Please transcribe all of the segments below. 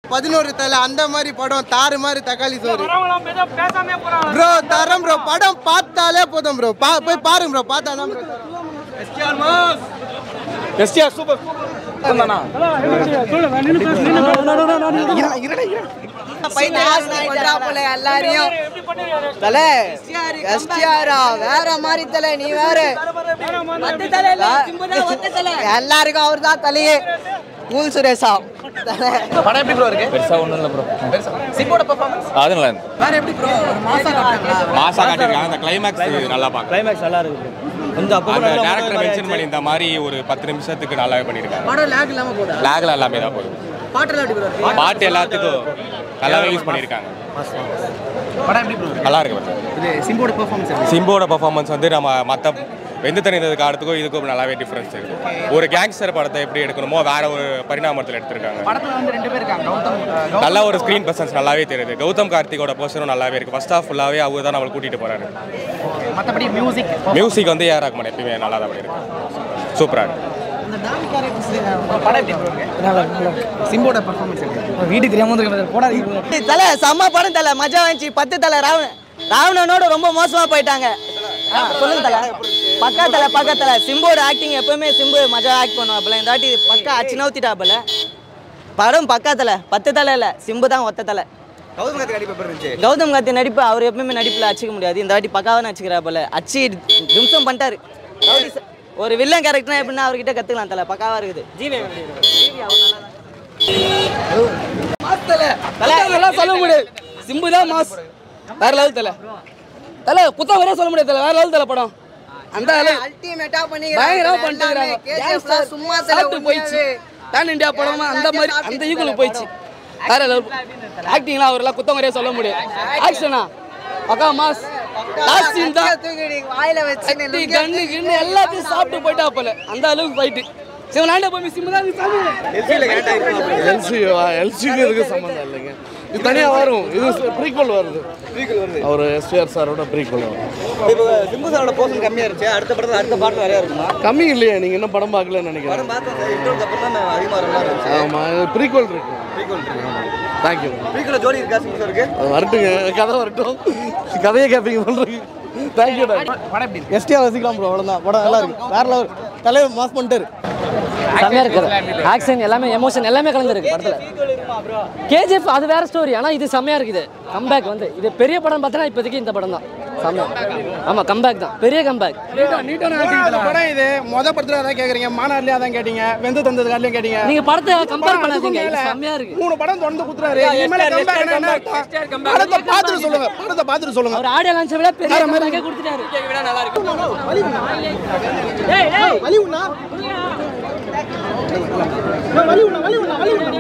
பதினோரு தலை அந்த மாதிரி படம் தாறு மாதிரி தக்காளி சோறு வரவங்களாம் ஏதோ பேசாமே போறாங்க ப்ரோ தரம் ப்ரோ படம் பார்த்தாலே போதும் ப்ரோ பா போய் பாருங்க ப்ரோ பார்த்தா தான் bro. எஸ்டிஆர் சூப்பர் எல்லாரையும் எப்படி பண்ணிருக்காரு தல எஸ்டிஆரா வேற மாதிரி தல நீ வேற எல்லாருக்கும் அவர் தான் தலையே கூல் சுரேஷா தல படம் எப்படி ப்ரோ இருக்கு பெருசா ஒண்ணும் இல்ல ப்ரோ சிம்போட பெர்ஃபார்மன்ஸ் அது நல்லா இருந்து வேற எப்படி ப்ரோ மாசா காட்டுங்களா மாசா காட்டியிருக்காங்க அந்த கிளைமேக்ஸ் நல்லா பார்க்க கிளைமேக்ஸ் நல்லா இருக்கு கொஞ்சம் அப்போ அந்த டேரக்டர் மென்ஷன் பண்ணி இந்த மாதிரி ஒரு பத்து நிமிஷத்துக்கு நல்லாவே பண்ணியிருக்காங்க படம் லேக் இல்லாம போதா லேக்ல எல்லாமே தான் போகுது பாட்டெல்லாம் எப்படி ப்ரோ இருக்கு பாட்டு எல்லாத்துக்கும் நல்லாவே யூஸ் பண்ணியிருக்காங்க படம் எப்படி ப்ரோ நல்லா இருக்கு bro. இது சிம்போட பெர்ஃபார்மன்ஸ் எப்படி சிம்போட பர்ஃபார்மன்ஸ் வந்து நம்ம மற்ற வெந்து தணிந்ததுக்கு அடுத்துக்கும் இதுக்கும் நல்லாவே டிஃப்ரென்ஸ் இருக்கு ஒரு கேங்ஸ்டர் படத்தை எப்படி எடுக்கணுமோ வேற ஒரு பரிணாமத்தில் எடுத்திருக்காங்க படத்துல வந்து ரெண்டு பேர் இருக்காங்க கௌதம் அஹ், கௌதம் நல்ல ஒரு ஸ்க்ரீன் பர்சன்ஸ் நல்லாவே தெரியுது கௌதம் கார்த்திகோட போஸ்டரும் நல்லாவே இருக்கு ஃபர்ஸ்ட் ஹாஃப் ஃபுல்லாவே அவர் தான் நம்மளை கூட்டிட்டு போறாரு மற்றபடி மியூசிக் மியூசிக் வந்து ஏஆர் ரஹ்மான் எப்பயுமே நல்லா தான் பண்ணியிருக்காங்க சூப்பரா இருக்கு இந்த டாமி கேரக்டர்ஸ் படம் எப்படி ப்ரோ இருக்கு சிம்போட பெர்ஃபார்மன்ஸ் எப்படி வீடு தெரியாம வந்து போடாதீங்க தல செம்ம படம் தல மஜா வந்துச்சு பத்து தல ராவண ராவணனோட ரொம்ப மோசமா போயிட்டாங்க ஆ, சொல்லுங்க தல பக்கா தல பக்கா தல சிம்போட ஆக்டிங் எப்பவுமே சிம்பு மஜா ஆக்ட் பண்ணுவாப்புல இந்த வாட்டி பக்கா அச்சு நவுத்திட்டாப்புல படம் பக்கா தல பத்து தலை இல்ல சிம்பு தான் ஒத்த தலை கௌதம் கார்த்திக் நடிப்பு எப்படி இருந்துச்சு கௌதம் கார்த்தி நடிப்பு அவர் எப்பவுமே நடிப்புல அடிச்சுக்க முடியாது இந்த வாட்டி பக்காவாக நடிச்சுக்கிறாப்புல அச்சு நிமிஷம் பண்ணிட்டாரு ரவுடி ச- ஒரு வில்லன் கேரக்டர்னா எப்படின்னா அவர்கிட்ட கத்துக்கலாம் தல பக்காவா இருக்குது ஜீவே அதெல்லாம் சொல்ல முடியாது சிம்பு தான் மாஸ் வேற லெவல் தல தல குத்தம் வரைய சொல்ல முடியாது தல வேற லெவல் தல படம் அந்த அளவு அல்டிமேட்டா பயங்கரமா பண்ணிட்டு சும்மா சாப்பிட்டு போயிடுச்சு பேன் இந்தியா படமா அந்த மாதிரி அந்த ஈக்குவலுக்கு போயிடுச்சு வேற லெவல் ஆக்டிங்லாம் அவரெல்லாம் குத்தம் வரைய சொல்ல முடியாது ஆக்ஷனா அக்கா மாஸ் லாஸ்ட் சீன் தான் வாயில வச்சு கத்தி கண்ணு கிண்ணு எல்லாத்தையும் சாப்பிட்டு போயிட்டா போல அந்த அளவுக்கு போயிட்டு சிவனாண்ட போய் சிம்பு தான் சாமி எல்சி எல்சிக்கு இதுக்கு சம்மந்தம் இல்லைங்க இது தனியாக வரும் இது ப்ரீக்வல் வருது அவர் எஸ்டிஆர் சாரோட ப்ரீக்வல் வரும் இப்போ சிம்பு சாரோட போர்ஷன் கம்மியா இருந்துச்சு அடுத்த படத்துல அடுத்த பாட்டு நிறைய இருக்குமா கம்மி இல்லையா நீங்கள் இன்னும் படம் பார்க்கலன்னு நினைக்கிறேன் பார்த்தா இன்ட்ரோக்கு அப்புறம் தான் அதிகமாக வர மாதிரி இருந்துச்சு ஆமாம் இது ப்ரீக்வல் இருக்கு தேங்க்யூ வீக்கில் ஜோடி இருக்கா சிம்பு சாருக்கு அது வரட்டுங்க கதை வரட்டும் கதையை கேட்பீங்க சொல்கிறீங்க தேங்க்யூ படம் எப்படி இருக்கு எஸ்டிஆர் ரசிக்கலாம் ப்ரோ அவ்வளோதான் படம் நல்லா இருக்கு வேற லெவல் தலைவர் மாஸ் பண்ணிட்டாரு செம்மையா இருக்குது ஆக்ஷன் எல்லாமே எமோஷன் எல்லாமே கலந்துருக்கு படத்துல கேஜிஎஃப் அது வேற ஸ்டோரி ஆனா இது செம்மையா இருக்குது கம்பேக் வந்து இது பெரிய படம் பார்த்தா இப்போதைக்கு இந்த படம் தான் செம்மையா ஆமா கம்பேக் தான் பெரிய கம்பேக் படம் இது மொத படத்துல அதான் கேக்குறீங்க மாநாடுலயே அதான் கேட்டீங்க வெந்து தந்தது காட்டிலையும் கேட்டீங்க நீங்க படத்தை கம்பேர் பண்ணாதீங்க இது செம்மையா இருக்கு மூணு படம் தொடர்ந்து குத்துறாரு இனிமேல comeback னா என்ன அர்த்தம்? படத்தை பார்த்துட்டு சொல்லுங்க படத்தை பார்த்துட்டு சொல்லுங்க அவர் ஆடியோ லான்ச்சை விட பெரிய கம்பேக்கே கொடுத்துட்டாரு வலி உண்ணா வலி உண்ணா வலி உண்ணா வலி உண்ணா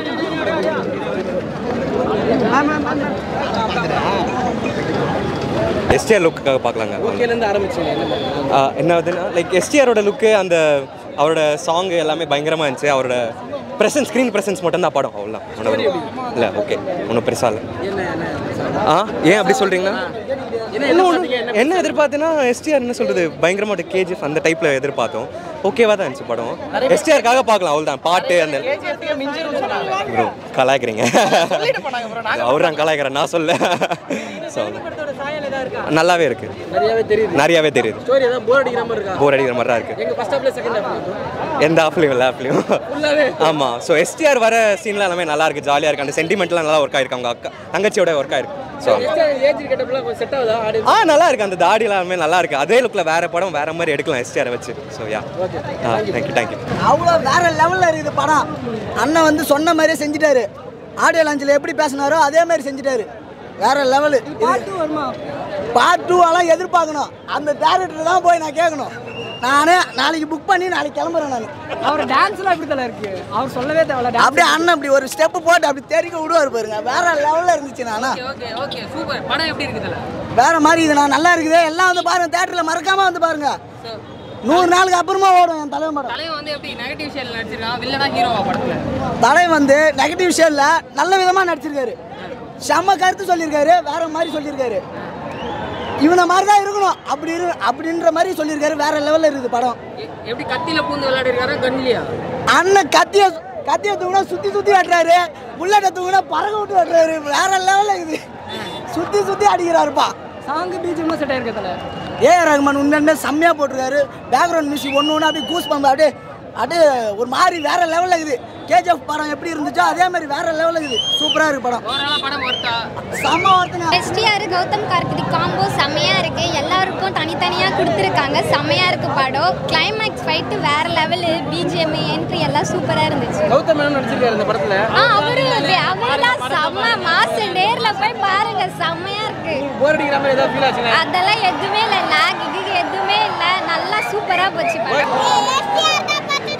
எஸ்டிஆர் லுக்காக பார்க்கலாங்க ஓகேலேருந்து ஆரம்பிச்சுங்க என்ன ஆ, என்ன ஆகுதுன்னா லைக் எஸ்டிஆரோட லுக்கு அந்த அவரோட சாங் எல்லாமே பயங்கரமாக இருந்துச்சு அவரோட ப்ரெசன்ஸ் ஸ்க்ரீன் ப்ரெசன்ஸ் மட்டும் தான் படம் அவ்வளோ ஒன்றும் இல்லை ஓகே ஒன்றும் பெருசாக இல்லை ஆ ஏன் அப்படி சொல்கிறீங்களா என்ன எதிர்பார்த்தேன்னா எஸ்டிஆர் என்ன சொல்கிறது பயங்கரமாக கேஜிஎஃப் அந்த டைப்பில் எதிர்பார்த்தோம் ஓகேவா தான் இருந்துச்சு படம் எஸ்டிஆருக்காக பார்க்கலாம் அவ்வளோதான் பாட்டு அந்த ப்ரோ கலாய்க்கிறீங்க அவர் தான் கலாய்க்கிறேன் நான் சொல்ல ஸோ நல்லாவே இருக்கு நிறையவே தெரியுது நிறையாவே தெரியுது ஸ்டோரி ஏதாவது போர் அடிக்கிற மாதிரி இருக்கா போர் அடிக்கிற மாதிரி தான் இருக்கு எங்க ஃபர்ஸ்ட் ஹாஃப்ல செகண்ட் ஹாஃப் எந்த ஆஃப்லையும் எல்லா ஆஃப்லையும் ஃபுல்லாவே ஆமாம் ஸோ எஸ்டிஆர் வர சீன்லாம் எல்லாமே நல்லா இருக்கு ஜாலியாக இருக்கு அந்த சென்டிமெண்ட்லாம் நல்லா ஒர்க் ஆயிருக்கு அவங்க அக்கா தங்கச்சியோட ஒர்க் ஆயிருக்கு ஸோ ஏஜ் கெட்டப்லாம் கொஞ்சம் செட் ஆகுதா ஆடி ஆ நல்லா இருக்கு அந்த தாடி எல்லாமே நல்லா இருக்கு அதே லுக்கில் வேற படம் வேற மாதிரி எடுக்கலாம் எஸ்டிஆரை வச்சு so yeah ah thank you thank you அவ்வளோ வேற லெவல்ல இருக்குது படம் அண்ணன் வந்து சொன்ன மாதிரியே செஞ்சுட்டாரு ஆடியோ லான்ச்சில் எப்படி பேசினாரோ அதே மாதிரி செஞ்சுட்டாரு வேற லெவலு பார்ட் டூ எல்லாம் எதிர்பார்க்கணும் அந்த டேரக்டர் தான் போய் நான் கேட்கணும் நானே நாளைக்கு புக் பண்ணி நாளைக்கு கிளம்புறேன் நான் அவர் டான்ஸ்லாம் எப்படி தல இருக்கு அவர் சொல்லவே தேவையில்ல அப்படியே அண்ணன் அப்படி ஒரு ஸ்டெப் போட்டு அப்படி தெரிக்க விடுவார் பாருங்க வேற லெவல்ல இருந்துச்சு நானா ஓகே ஓகே சூப்பர் படம் எப்படி இருக்குதுல வேற மாதிரி இது நான் நல்லா இருக்குது எல்லாம் வந்து பாருங்க தேட்டர்ல மறக்காம வந்து பாருங்க நூறு நாளுக்கு அப்புறமா ஓடும் என் தலைவன் படம் தலைவன் வந்து எப்படி நெகட்டிவ் ஷேல் நடிச்சிருக்கான் வில்லனா ஹீரோவா படத்துல தலை வந்து நெகட்டிவ் ஷேட்ல நல்ல விதமா நடிச்சிருக்காரு செம்ம கருத்து சொல்லியிருக்காரு வேற மாதிரி சொல்லியிருக்காரு இவனை மாதிரி தான் இருக்கணும் அப்படி இரு அப்படின்ற மாதிரி சொல்லியிருக்காரு வேற லெவல்ல இருக்குது படம் எப்படி கத்தியில பூந்து விளையாடி இருக்காரா கண்ணிலியா அண்ணன் கத்திய கத்தியை தூக்குனா சுற்றி சுற்றி வெட்டுறாரு புல்லட்டை தூக்குனா பறக்க விட்டு வெட்டுறாரு வேற லெவலில் இது சுற்றி சுற்றி அடிக்கிறாருப்பா சாங்கு பீஜியமாக செட் ஆயிருக்கு தலை ஏஆர் ரஹ்மான் உண்மையுமே செம்மையாக போட்டிருக்காரு பேக்ரவுண்ட் மியூசிக் ஒன்று ஒன்று அப்படியே கூஸ் பம்பு அப்படியே அப்படியே ஒரு மாதிரி வேற லெவலில் இருக்குது கேஜிஎஃப் படம் எப்படி இருந்துச்சோ அதே மாதிரி வேற லெவலில் இருக்குது சூப்பராக இருக்கு படம் செம்ம ஒருத்தங்க எஸ்டிஆர் கௌதம் கார்த்திக் காம்போ செம்மையா இருக்கு எல்லாருக்கும் தனித்தனியா கொடுத்துருக்காங்க செம்மையா இருக்கு படம் கிளைமேக்ஸ் ஃபைட்டு வேற லெவலு பிஜிஎம் என்ட்ரி எல்லாம் சூப்பரா இருந்துச்சு கௌதம் மேனன் நடிச்சிருக்காரு இந்த படத்துல ஆ அவரு அவரெல்லாம் செம்ம மாசு நேர்ல போய் பாருங்க செம்மையா இருக்கு போர் அடிக்கிற மாதிரி ஏதாவது ஃபீல் ஆச்சுங்க அதெல்லாம் எதுவுமே இல்லை லேக் இது எதுவுமே இல்லை நல்லா சூப்பரா போச்சு படம்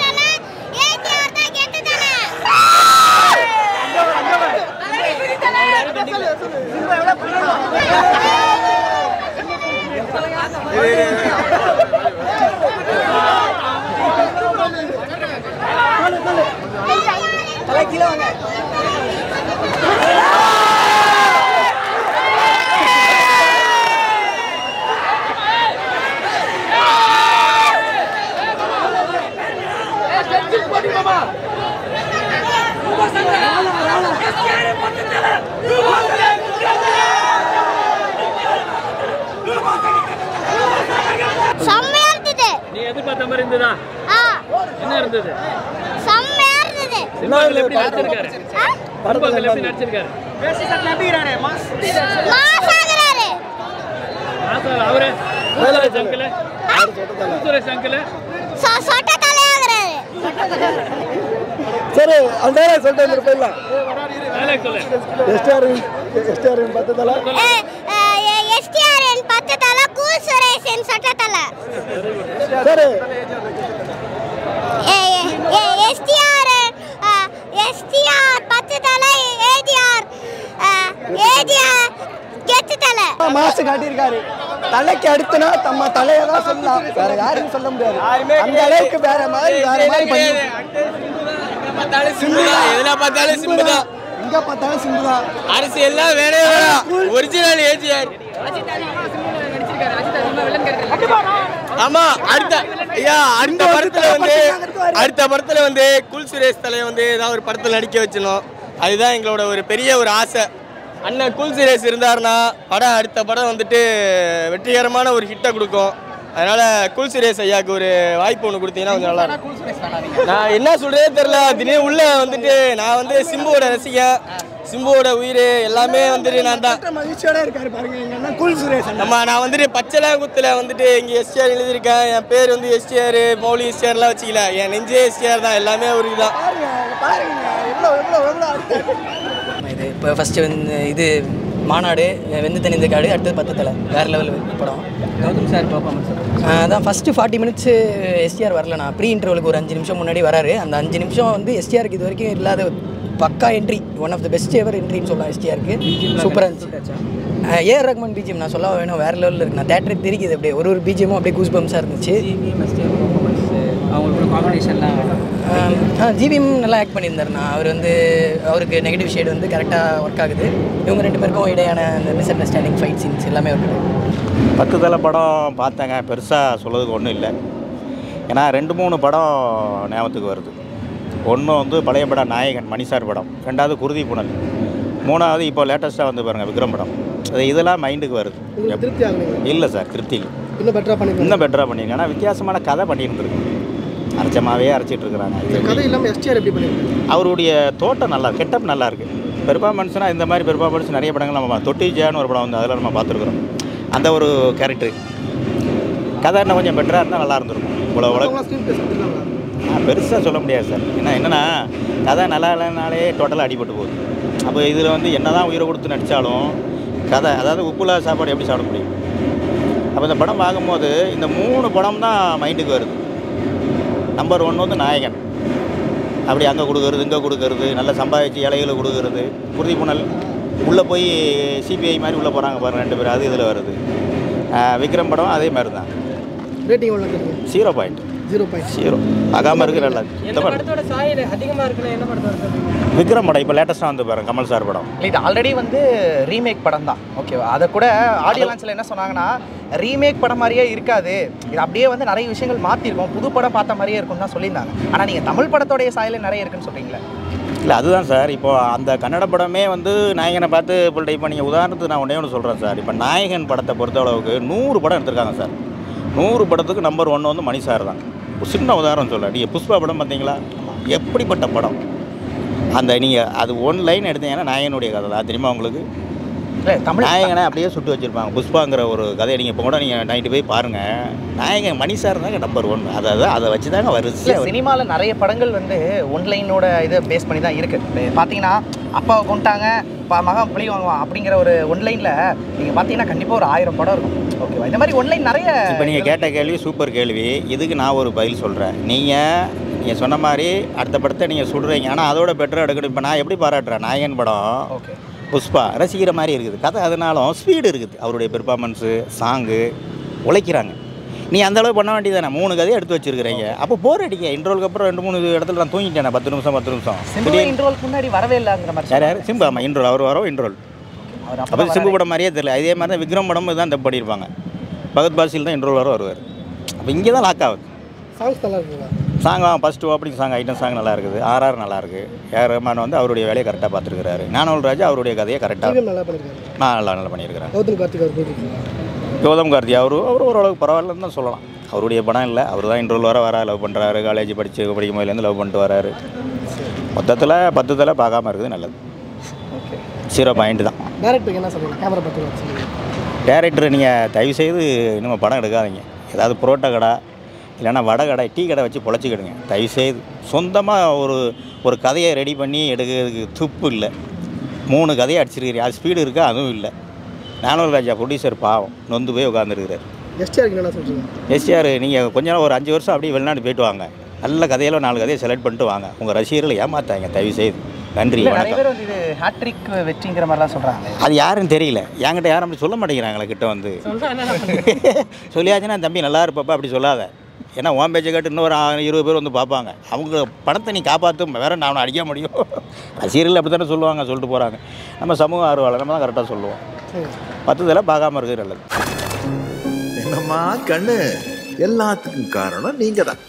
செம்மையா இருந்தது நீ எதிர்பார்த்த மாதிரி இருந்ததா ஆ என்ன இருந்தது செம்மையா இருந்தது சிம்பாவில் எப்படி நடிச்சிருக்காரு சிம்பாவில் எப்படி நடிச்சிருக்காரு மாசாகராரு ஆசா அவரு சுரேஷ் அங்கிள் சுரேஷ் அங்கிள் சொ- சொட்ட தலையாகிறாரு சரி அந்த சொல்லிட்டு போயிடலாம் டைலாக் சொல்லு எஸ்டிஆர் எஸ்டிஆர் பத்து தலை எஸ்டிஆர் பத்து தலை கூல் சுரேஷன் சொட்ட தலை சரி எஸ்டிஆர் எஸ்டிஆர் பத்து தலை ஏடிஆர் ஏடிஆர் கெத்து தலை மாசு காட்டியிருக்காரு தலைக்கு அடுத்துனா தம்ம தலையை தான் சொல்லலாம் வேற யாரையும் சொல்ல முடியாது அந்த அளவுக்கு வேற மாதிரி வேற மாதிரி பண்ணி எதுனா பார்த்தாலும் சிம்பு தான் எங்க பார்த்தாலும் சிம்பு தான் அரசியல்லாம் வேணே வேணாம் ஒரிஜினல் ஏஜிஆர் ஆமா அடுத்த ஐயா அடுத்த படத்துல வந்து அடுத்த படத்துல வந்து குல் சுரேஷ் தலையை வந்து ஏதாவது ஒரு படத்துல நடிக்க வச்சிடணும் அதுதான் எங்களோட ஒரு பெரிய ஒரு ஆசை அண்ணன் குல் சுரேஷ் இருந்தாருன்னா படம் அடுத்த படம் வந்துட்டு வெற்றிகரமான ஒரு ஹிட்டை கொடுக்கும் அதனால குல் சுரேஷ் ஐயாக்கு ஒரு வாய்ப்பு ஒன்று கொடுத்தீங்கன்னா கொஞ்சம் நல்லா இருக்கும் நான் என்ன சொல்றதே தெரியல திடீர்னு உள்ள வந்துட்டு நான் வந்து சிம்புவோட ரசிகன் சிம்புவோட உயிர் எல்லாமே வந்துட்டு நான் தான் மகிழ்ச்சியோட இருக்காரு பாருங்க எங்க அண்ணன் குல் சுரேஷ் அண்ணா. நம்ம நான் வந்துட்டு பச்சைலாங்குத்துல வந்துட்டு இங்கே எஸ்டிஆர் எழுதியிருக்கேன் என் பேர் வந்து எஸ்டிஆர் மௌலி எஸ்டிஆர்லாம் வச்சுக்கல என் நெஞ்சே எஸ்டிஆர் தான் எல்லாமே ஒரு இதுதான் பாருங்க பாருங்க எவ்வளோ எவ்வளோ எவ்வளோ அடுத்து இது இப்போ ஃபஸ்ட்டு வந்து இது மாநாடு வெந்து தனிந்த காடு அடுத்தது பத்து தலை வேறு லெவல் படம் கௌதம் சார் பர்ஃபார்மன்ஸ் அதான் ஃபஸ்ட்டு ஃபார்ட்டி மினிட்ஸ் எஸ்டிஆர் வரல நான் ப்ரீ இன்டர்வலுக்கு ஒரு அஞ்சு நிமிஷம் முன்னாடி வராரு அந்த அஞ்சு நிமிஷம் வந்து எஸ்டிஆருக்கு இது வரைக்கும் இல்லாத பக்கா entry one of the best ever என்ட்ரின்னு சொல்லலாம் எஸ்டிஆருக்கு சூப்பராக இருந்துச்சு ஏஆர் ரஹ்மான் பிஜிஎம் நான் சொல்ல வேணும் வேறு லெவலில் இருக்கு நான் தேட்டருக்கு தெரிக்குது அப்படியே ஒரு ஒரு பிஜிஎமும் அப்படியே கூஸ் பம்ஸாக இருந்துச்சு அவங்களோட காம்பினேஷன்லாம் ஜிவிஎம் நல்லா ஆக்ட் பண்ணியிருந்தாருண்ணா அவர் வந்து அவருக்கு நெகட்டிவ் ஷேடு வந்து கரெக்டாக ஒர்க் ஆகுது இவங்க ரெண்டு பேருக்கும் இடையான அந்த மிஸ் அண்டர்ஸ்டாண்டிங் ஃபைட் சீன்ஸ் எல்லாமே இருக்குது பத்து தலை படம் பார்த்தேங்க பெருசாக சொல்கிறதுக்கு ஒன்றும் இல்லை ஏன்னா ரெண்டு மூணு படம் ஞாபகத்துக்கு வருது ஒன்று வந்து பழைய படம் நாயகன் மணிசார் படம் ரெண்டாவது குருதி புனல் மூணாவது இப்போ லேட்டஸ்ட்டாக வந்து பாருங்கள் விக்ரம் படம் அது இதெல்லாம் மைண்டுக்கு வருது உங்களுக்கு திருப்தி ஆகலைங்க இல்லை சார் திருப்தி இல்லை இன்னும் பெட்டராக பண்ணிருக்கீங்க இன்னும் பெட்டராக பண்ணியிருக்கேன் ஆனால் வித்தியாசமான கதை பண்ணியிருந்துருக்கு அரைச்சமாகவே அரைச்சிட்டு இருக்கிறாங்க கதை இல்லாமல் எஸ்டிஆர் எப்படி பண்ணிருக்கீங்க அவருடைய தோட்டம் நல்லா கெட்டப் நல்லா இருக்கு பெர்ஃபார்மன்ஸ்னால் இந்த மாதிரி பெர்ஃபார்மன்ஸ் நிறைய படங்கள் நம்ம தொட்டி ஜியான்னு ஒரு படம் வந்து அதில் நம்ம பார்த்துருக்குறோம் அந்த ஒரு கேரக்டர் கதை இன்னும் கொஞ்சம் பெட்டராக இருந்தால் நல்லா இருந்திருக்கும் இவ்வளோ உலக ஸ்க்ரீன் பிளேஸ் கொடுத்துருக்காங்களா பெருசாக சொல்ல முடியாது சார் ஏன்னா என்னென்னா கதை நல்லா இல்லைனாலே டோட்டலாக அடிபட்டு போகுது அப்போ இதில் வந்து என்ன தான் உயிரை கொடுத்து நடித்தாலும் கதை அதாவது உப்புலா சாப்பாடு எப்படி சாப்பிட முடியும் அப்போ இந்த படம் பார்க்கும்போது இந்த மூணு படம் தான் மைண்டுக்கு வருது நம்பர் ஒன் வந்து நாயகன் அப்படி அங்கே கொடுக்கறது இங்கே கொடுக்கறது நல்லா சம்பாதிச்சு இலைகளை கொடுக்கறது குருதி புனல் உள்ளே போய் சிபிஐ மாதிரி உள்ளே போகிறாங்க பாருங்க ரெண்டு பேரும் அது இதில் வருது ஆஹ் விக்ரம் படம் அதே மாதிரி தான் ரேட்டிங் எவ்வளோ தருவீங்க zero point zero point zero பார்க்காம இருக்கு நல்லா இந்த படம் படத்தோட சாயல் அதிகமா இருக்குன்னா என்ன படத்தோட சொல்றீங்க விக்ரம் படம் இப்போ லேட்டஸ்ட்டாக வந்து பாருங்க கமல் சார் படம் இல்லை இது ஆல்ரெடி வந்து ரீமேக் படம் தான் ஓகேவா அதை கூட ஆடியோ லான்ச்சில் என்ன சொன்னாங்கன்னா ரீமேக் படம் மாதிரியே இருக்காது இது அப்படியே வந்து நிறைய விஷயங்கள் மாற்றிருக்கோம் புது படம் பார்த்த மாதிரியே இருக்கும்னு தான் சொல்லியிருந்தாங்க ஆனால் நீங்கள் தமிழ் படத்தோடைய சாயல் நிறைய இருக்குன்னு சொல்கிறீங்களே இல்லை அதுதான் சார் இப்போ அந்த கன்னட படமே வந்து நாயகனை பார்த்து இப்போ இப்போ நீங்கள் உதாரணத்துக்கு நான் ஒன்றே ஒன்று சொல்கிறேன் சார் இப்போ நாயகன் படத்தை பொறுத்த அளவுக்கு நூறு படம் எடுத்திருக்காங்க சார் நூறு படத்துக்கு நம்பர் ஒன்று வந்து மணி சார் தான் ஒரு சின்ன உதாரணம் சொல்ல நீங்கள் புஷ்பா படம் பார்த்தீங்களா எப்படிப்பட்ட படம் அந்த நீங்கள் அது ஒன் லைன் எடுத்தீங்கன்னா நாயகனுடைய கதை தான் தெரியுமா உங்களுக்கு இல்லை தமிழ் நாயகனை அப்படியே சுட்டு வச்சுருப்பாங்க புஷ்பாங்கிற ஒரு கதையை நீங்கள் இப்போ கூட நீங்கள் நைட்டு போய் பாருங்கள் நாயகன் மணி சார் தாங்க நம்பர் ஒன் அதை அதை வச்சு தாங்க வரிசையாக வருது. சினிமாவில் நிறைய படங்கள் வந்து ஒன்லைனோட இதை பேஸ் பண்ணி தான் இருக்குது இப்போ பார்த்தீங்கன்னா அப்பாவை கொண்டாங்க இப்போ மகன் பழி வாங்குவான் அப்படிங்கிற ஒரு ஒன்லைனில் நீங்கள் பார்த்தீங்கன்னா கண்டிப்பாக ஒரு ஆயிரம் படம் இருக்கும் ஓகேவா இந்த மாதிரி ஒன்லைன் நிறைய இப்போ நீங்கள் கேட்ட கேள்வி சூப்பர் கேள்வி இதுக்கு நான் ஒரு பதில் சொல்கிறேன் நீங்கள் நீங்கள் சொன்ன மாதிரி அடுத்த படத்தை நீங்கள் சுடுறீங்க ஆனால் அதோட பெட்டராக எடுக்கணும் இப்போ நான் எப்படி பாராட்டுறேன் நாயகன் படம் ஓகே புஷ்பா ரசிக்கிற மாதிரி இருக்குது கதை அதனாலும் ஸ்பீடு இருக்குது அவருடைய பெர்ஃபார்மன்ஸு சாங்கு உழைக்கிறாங்க நீ அந்த அளவு பண்ண வேண்டியதானே மூணு கதையை எடுத்து வச்சிருக்கிறீங்க அப்போ போர் அடிக்க இன்ட்ரோலுக்கு அப்புறம் ரெண்டு மூணு இடத்துல நான் தூங்கிட்டேன் பத்து நிமிஷம் பத்து நிமிஷம் சிம்பு திடீர்னு இன்ட்ரோலுக்கு முன்னாடி வரவே இல்லைங்கிற மாதிரி யார் யார் சிம்பு ஆமாம் இன்ட்ரோல் அவர் வரோம் இன்ட்ரோல் அவர் அப்போ சிம்பு படம் மாதிரியே தெரியல இதே மாதிரி தான் விக்ரம் படம் தான் தப்பு பண்ணியிருப்பாங்க பகத் பாசில் தான் இன்ட்ரோல் வர வருவார் அப்போ இங்கே தான் லாக் ஆகுது சாங்ஸ் நல்லா இருக்குங்களா song first opening song item song நல்லா இருக்குது ஆர்ஆர் நல்லா இருக்கு ஏஆர் ரஹ்மான் வந்து அவருடைய வேலையை கரெக்டாக பார்த்துருக்காரு ஞானவல் ராஜா அவருடைய கதையை கரெக்டாக டிவிஎம் நல்லா பண்ணியிருக்காரு நான் நல்லா நல்லா பண்ணியிருக்கிறேன் கௌதம் கார்த்திக் அவர் போயிருக்கீங்களா கௌதம் கார்த்தி அவர் அவர் ஓரளவுக்கு பரவாயில்லன்னு தான் சொல்லலாம் அவருடைய படம் இல்லை அவர் தான் இன்ட்ரோல் வர வர லவ் பண்ணுறாரு காலேஜ் படித்து படிக்கும் போதுலேருந்து லவ் பண்ணிட்டு வராரு மொத்தத்தில் பத்து தலை பார்க்காம இருக்குது நல்லது ஜீரோ பாயிண்ட் தான் டேரக்டருக்கு என்ன சொல்லுங்க கேமரா பற்றி சொல்லுங்க டேரக்டர் நீங்கள் தயவுசெய்து இன்னும் படம் எடுக்காதீங்க ஏதாவது புரோட்டா கடை இல்லைன்னா வடை கடை டீ கடை வச்சு பொழைச்சிக்கிடுங்க தயவுசெய்து சொந்தமாக ஒரு ஒரு கதையை ரெடி பண்ணி எடுக்கிறதுக்கு துப்பு இல்லை மூணு கதையை அடிச்சிருக்கிறீங்க அது ஸ்பீடு இருக்கா அதுவும் இல்லை ஞானவர் ராஜா ப்ரொடியூசர் பாவம் நொந்து போய் உட்காந்துருக்கிறார் எஸ்டிஆருக்கு என்ன சொல்றீங்க எஸ்டிஆர் நீங்கள் கொஞ்ச நாள் ஒரு அஞ்சு வருஷம் அப்படியே வெளிநாடு போயிட்டு வாங்க நல்ல கதையில நாலு கதையை செலக்ட் பண்ணிட்டு வாங்க உங்கள் ரசிகர்களை ஏமாத்தாங்க தயவுசெய்து நன்றி இல்லை நிறைய வணக்கம் பேர் வந்து இது ஹேட்ரிக் வெற்றிங்கிற மாதிரிலாம் சொல்கிறாங்க அது யாருன்னு தெரியல என்கிட்ட யாரும் அப்படி சொல்ல மாட்டேங்கிறாங்களே கிட்ட வந்து சொல்லியாச்சுன்னா தம்பி நல்லா இருப்பப்பா அப்படி சொல்லாத ஏன்னா உன் பேச்சை கேட்டு இன்னொரு ஆ- இருபது பேர் வந்து பார்ப்பாங்க அவங்க பணத்தை நீ காப்பாற்றும் வேற நான் அவனை அடிக்க முடியும் ரசிகர்கள் அப்படி தானே சொல்லுவாங்க சொல்லிட்டு போகிறாங்க நம்ம சமூக ஆர்வலர் நம்ம தான் கரெக்டாக சொல்லுவோம் பத்து இதெல்லாம் பார்க்காம இருக்கிறது நல்லது என்னம்மா கண்ணு எல்லாத்துக்கும் காரணம் நீங்க தான்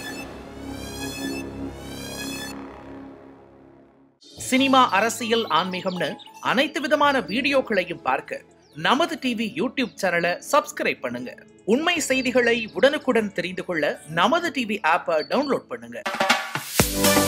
சினிமா அரசியல் ஆன்மீகம்னு அனைத்து விதமான வீடியோக்களையும் பார்க்க நமது டிவி யூடியூப் சேனலை சப்ஸ்கிரைப் பண்ணுங்க உண்மை செய்திகளை உடனுக்குடன் தெரிந்து கொள்ள நமது டிவி ஆப்பை டவுன்லோட் பண்ணுங்க